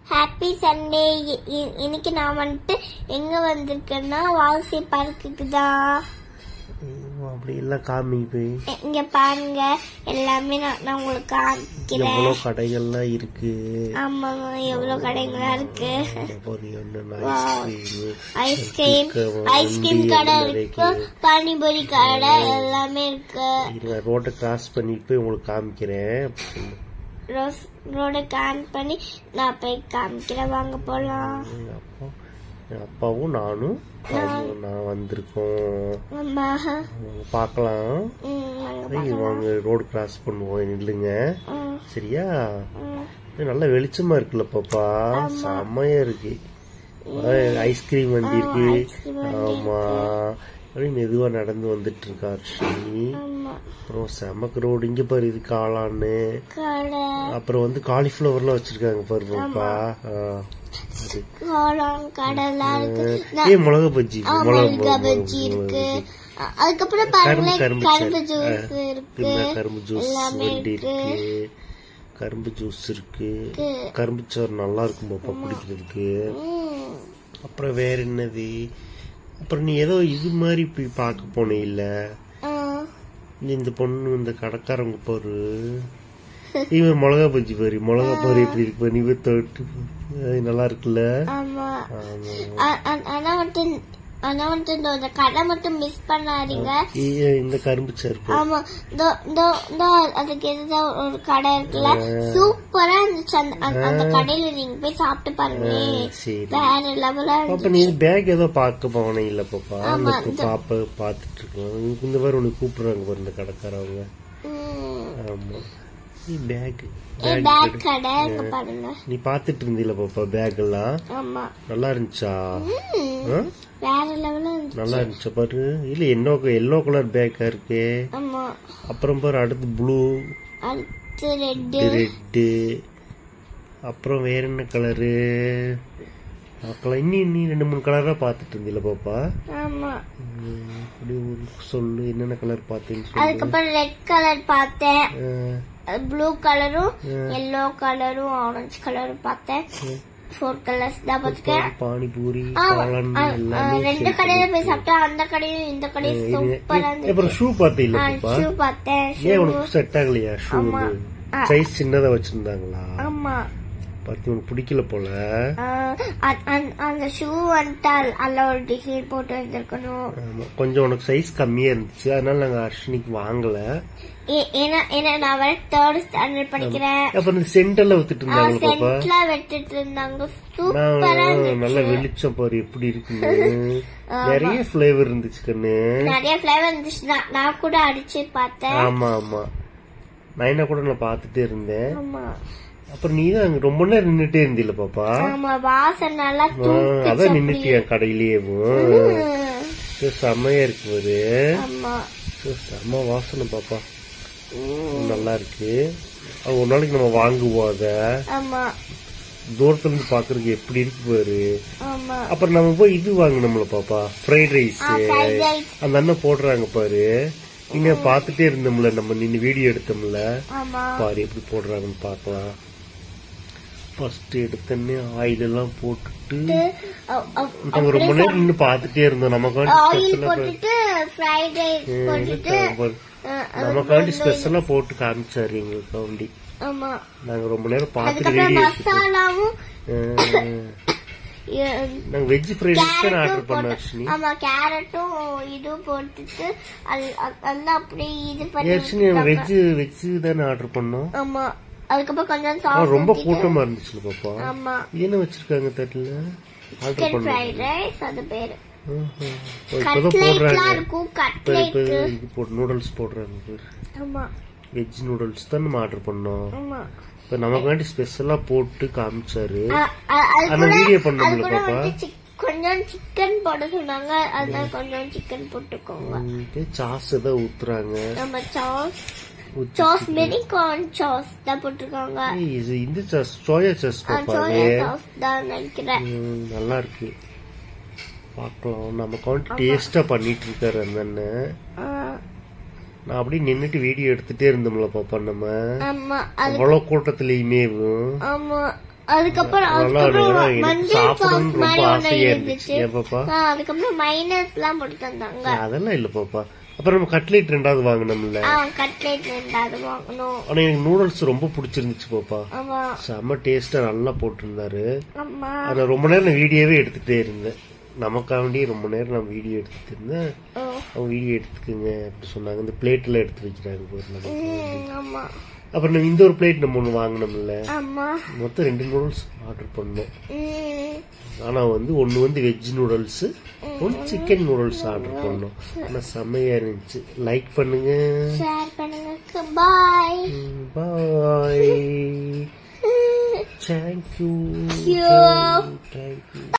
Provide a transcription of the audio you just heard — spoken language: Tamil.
ஹாப்பி சண்டே இன்னைக்கு நான் வந்துட்டு எங்க வந்திருக்கேன்னா வாசி பார்க்குக்கு தான் அப்படி எல்லாம் காமி போய் இ- இங்க பாருங்க எல்லாமே நான் நான் உங்களுக்கு காமிக்கிறேன் எவ்வளோ கடைகள்லாம் இருக்கு ஆமாங்க எவ்வளவு கடைங்களா இருக்கு ஐஸ்கிரீம் ஐஸ்கிரீம் ஐஸ்கிரீம் கடை இருக்கு பானிபூரி கடை எல்லாமே இருக்கு ரோட்டை கிராஸ் பண்ணிட்டு போய் உங்களுக்கு காமிக்கிறேன் ரோஸ் ரோட கான் பண்ணி நான் போய் காமிக்கிறேன் வாங்க போலாம் எங்க அப்பா எங்க அப்பாவும் நானும் அவரும் நான் வந்திருக்கோம் அம்மா பார்க்கலாம் ம், வாங்க ஐய், வாங்க ரோடு கிராஸ் பண்ணுவோம் நில்லுங்க ம், சரியா ம். இது நல்ல வெளிச்சமா இருக்குல்ல பாப்பா செம்மையா இருக்கு ஐஸ்கிரீம் வண்டி இருக்கு ஐஸ்கிரீம் ஆமா அப்படியே மெதுவா நடந்து வந்துட்டு இருக்கா அர்ஷினி ஆமா அப்புறம் செமக்கு ரோடு இங்க பாரு இது காளான்னு கடை அப்புறம் வந்து காலிஃபிளவர்லாம் வச்சிருக்காங்க பாரு பாப்பா ஆ, அது. கோலம் கடலாம் இருக்கு நான்- ஏய் மிளகா பஜ்ஜி ஆ, மிளகா மிளகா பஜ்ஜி இருக்கு அ- அதுக்கப்புறம் பாருங்களேன் கரும்பு கரும்பு ஜூஸ். ஜூஸ் இருக்கு பின்ன கரும்பு ஜூஸ் எல்லாமே வண்டி இருக்கு இருக்கு கரும்பு ஜூஸ் இருக்கு இருக்கு. கரும்பு சோறு நல்லா இருக்கும் பாப்பா குடிக்கிறதுக்கு ம். அப்புறம் வேற என்னது அப்புறம் நீ ஏதோ இது மாதிரி போய் பார்க்க போனே இல்ல ஆ, நீ இந்த பொண்ணு இந்த கடைக்காரங்க பாரு இவன் மிளகா பஜ்ஜி பாரு மிளகா பாரு எப்படி இருக்கு பாரு இவ தொட்டு அது நல்லா இருக்குல்ல ஆமா ஆமா ஆ- ஆ- ஆனா வந்துட்டு ஆனா வந்துட்டு இந்த- இந்த கடை மட்டும் மிஸ் பண்ணாதீங்க ஏய், இந்த கரும்பு சாறு பாரு. ஆமா இதோ இதோ இதோ அதுக்கு எதிர்த்தா ஒரு கடை இருக்குல்ல சூப்பரா இருந்துச்சு அந்த அந்த- அந்த கடையில நீங்க போய் சாப்பிட்டு பாருங்க சரி வேற லெவலா பாப்பா நீ பேக் ஏதோ பார்க்க போனே இல்ல பாப்பா இந்த கு- பாப்பா பாத்துட்டு இருக்கோம் இந்த மாதிரி உனக்கு கூப்பிடுறாங்க பாரு இந்த கடைக்காரவங்க ஆமா நீ பேக் பேக் கடை இங்க பாருங்க நீ பாத்துட்டு இருந்தீல பாப்பா பேக் எல்லாம் ஆமா நல்லா இருந்துச்சா ம், ஆ? வேற லெவலா இருந்துச்சு நல்லா இருந்துச்சா பாரு இல்ல என்ன எல்லோ கலர் பேக்கா இருக்கு ஆமா அப்புறம் பாரு அடுத்து ப்ளூ அடுத்து ரெட்டு ரெட்டு அப்புறம் வேற என்ன கலரு பார்க்கலாம் இன்னும் இன்னும் ரெண்டு மூணு கலரா பாத்துட்டு இருந்தீல பாப்பா ஆமா ம், அப்படி ஒரு சொல்லு என்னென்ன கலர் பார்த்தேன்னு சொல்லு அதுக்கப்புறம் ரெட் கலர் பார்த்தேன் ஆ, ப்ளூ கலரும் எல்லோ கலரும் ஆரஞ்சு கலரும் பார்த்தேன் ஃபோர் கலர்ஸ் தான் பார்த்துக்கேன் பானிபூரி ஆ, காளான் ஆ, எல்லாமே ரெண்டு கடையில போய் சாப்பிட்டா அந்த கடையும் இந்த கடையும் சூப்பரா இருந்துச்சு அப்புறம் ஷூ பார்த்தீங்களா பாப்பா ஷூ பார்த்தேன் ஏன் உனக்கு செட் ஆகலையா ஷூ சைஸ் சின்னதா வச்சிருந்தாங்களா ஆமா பார்த்து உனக்கு பிடிக்கல போல ஆ, அ- அ- அந்த ஷூ வந்துட்டு அதுல- அதுல ஒரு டிசைன் போட்டு வந்திருக்கணும் ஆமா, கொஞ்சம் உனக்கு சைஸ் கம்மியா இருந்துச்சு அதனால நாங்க அர்ஷினிக்கு வாங்கல ஏ- ஏன்னா ஏன்னா நான் வர தேர்ட் ஸ்டாண்டர்ட் படிக்கிறேன் அப்புறம் இந்த சென்டர்ல வித்துட்டு இருந்தாங்க பாப்பா சென்ட்ல வெட்டிட்டு இருந்தாங்க சூப்பரா நான் இருந்துச்சு நல்ல வெளிச்சம் பாரு எப்படி இருக்குன்னு நிறைய ஃபிளேவர் இருந்துச்சு கண்ணு நிறைய ஃபிளேவர் இருந்துச்சு நான் நான் கூட அடிச்சு பார்த்தேன் ஆமா ஆமா நைனா கூட நான் பார்த்துட்டே இருந்தேன் ஆமா அப்புறம் நீ தான் அங்க ரொம்ப நேரம் நின்னுட்டே இருந்தில பாப்பா ஆமா வாசம் நல்லா ஆ, தூக்குச்சு அதான் நின்னுட்டியா கடையிலேயேவும் ம். சரி, செம்மையா இருக்கு பாரு ஆமா சரி, செம்ம வாசனை பாப்பா நல்லா இருக்கு அது ஒரு நாளைக்கு நம்ம வாங்குவோம் அத ஆமா தூரத்துல இருந்து பாக்குறதுக்கு எப்படி இருக்கு பாரு ஆமா அப்புறம் நம்ம போய் இது வாங்கினோம்ல பாப்பா ஃப்ரைட் ரைஸ் fried rice. அந்த அண்ணன் போடுறாங்க பாரு நீங்க பாத்துட்டே இருந்தோம்ல நம்ம நின்னு வீடியோ எடுத்தோம்ல ஆமா பாரு எப்படி போடுறாங்கன்னு பார்க்கலாம் ஃபர்ஸ்ட் எடுத்தோடனே ஆயில் எல்லாம் போட்டுட்டு அ- அ- நாங்க ரொம்ப நேரம் நின்னு பாத்துட்டே இருந்தோம் நமக்காண்டி ஆயில் ஸ்பெஷலா போட்டுட்டு ஃப்ரைட் ரைஸ் போட்டுட்டு அ, அ, நமக்காண்டி ஸ்பெஷலா போட்டு காமிச்சாரு எங்களுக்காண்டி ஆமா நாங்க ரொம்ப நேரம் பார்த்துட்டு அதுக்கப்புறம் வீடியோ மசாலாவும் எ, நாங்க வெஜ் ஃப்ரைட் ரைஸ் தான் ஆர்டர் கேரட்டும் பண்ணோம் போட்டு அர்ஷினி ஆமா கேரட்டும் இதுவும் போட்டுட்டு அது அது- அதெல்லாம் அப்படியே இது பண்ணி அர்ஷினி வெஜ் வெஜ் தானே ஆர்டர் பண்ணோம் ஆமா அதுக்கப்புறம் கொஞ்சம் ஆ, சாஸ் ரொம்ப கூட்டமா இருந்துச்சு பாப்பா ஆமா இது என்ன வச்சிருக்காங்க தட்டுல ஆர்டர் சிக்கன் பண்ணோம் ஃப்ரைட் ரைஸ் அது பேரு இப்பதான் கட்லைட்லாம் போடுறாங்க இருக்கும் இப்ப இப்ப கட்லைட் இது போட்டு நூடுல்ஸ் போடுறாங்க பாரு ஆமா வெஜ் நூடுல்ஸ் தான் நம்ம ஆர்டர் பண்ணோம் ஆமா இப்ப நமக்காண்டி ஸ்பெஷலா போட்டு காமிச்சாரு அ- அ- அது ஆனா கூட வீடியோ அது பண்ணோம்ல கூட பாப்பா வந்து சிக்- கொஞ்சம் சிக்கன் போட சொன்னாங்க அதனால கொஞ்சம் சிக்கன் போட்டுக்கோங்க சாஸ் தான் ஊத்துறாங்க நம்ம சாஸ் ஊத்தி- சாஸ் மினி கார்ன் சாஸ் தான் போட்டிருக்காங்க ஏய், இது இந்த சாஸ் சோயா சாஸ் பாப்பா சோயா அது சாஸ் தான் நினைக்கிறேன் ம், நல்லா இருக்கு பார்க்கலாம் நம்ம கவுண்ட் டேஸ்டா பண்ணிட்டு இருக்காரு அந்த அண்ணன் ஆ, நான் அப்படியே நின்னுட்டு வீடியோ எடுத்துட்டே இருந்தோம்ல பாப்பா நம்ம ஆமா அது அவ்வளவு கூட்டத்திலயுமே ஆமா அதுக்கப்புறம் நல்லா அதுக்கப்புறம் எனக்கு மஞ்சள் சாப்பிடணும்னு சாஸ் ரொம்ப மாதிரி ஒண்ணு ஆசையா இருந்துச்சு இருந்துச்சு ஏன் பாப்பா ஆ, அதுக்கப்புறம் மைனஸ் எல்லாம் போட்டு தந்தாங்க அதெல்லாம் இல்ல பாப்பா அப்புறம் நம்ம கட்லெட் ரெண்டாவது வாங்கினோம்ல ஆ கட்லெட் ரெண்டாவது வாங்கணும் ஆனா எனக்கு நூடுல்ஸ் ரொம்ப பிடிச்சிருந்துச்சு பாப்பா ஆமா செம்ம டேஸ்டா நல்லா போட்டிருந்தாரு ஆமா அதை ரொம்ப நேரம் நான் வீடியோவே எடுத்துட்டே இருந்தேன் நமக்காண்டி ரொம்ப நேரம் நான் வீடியோ எடுத்துட்டு இருந்தேன் ஓ, அவங்க வீடியோ எடுத்துக்குங்க அப்படி சொன்னாங்க இந்த பிளேட்ல எடுத்து வைக்கிறாங்க பாரு நமக்கு. ம், ஆமா அப்புறம் நம்ம இந்த ஒரு பிளேட் நம்ம ஒண்ணு வாங்கினோம்ல ஆமா மொத்தம் ரெண்டு நூடுல்ஸ் ஆர்டர் பண்ணோம் ம், ஆனா வந்து ஒன்னு வந்து வெஜ் நூடுல்ஸ் ஒன்னு சிக்கன் நூடுல்ஸ் ஆர்டர் பண்ணோம் ஆனா செம்மையா இருந்துச்சு லைக் பண்ணுங்க ஷேர் பண்ணுங்க bye bye thank you you. Thank you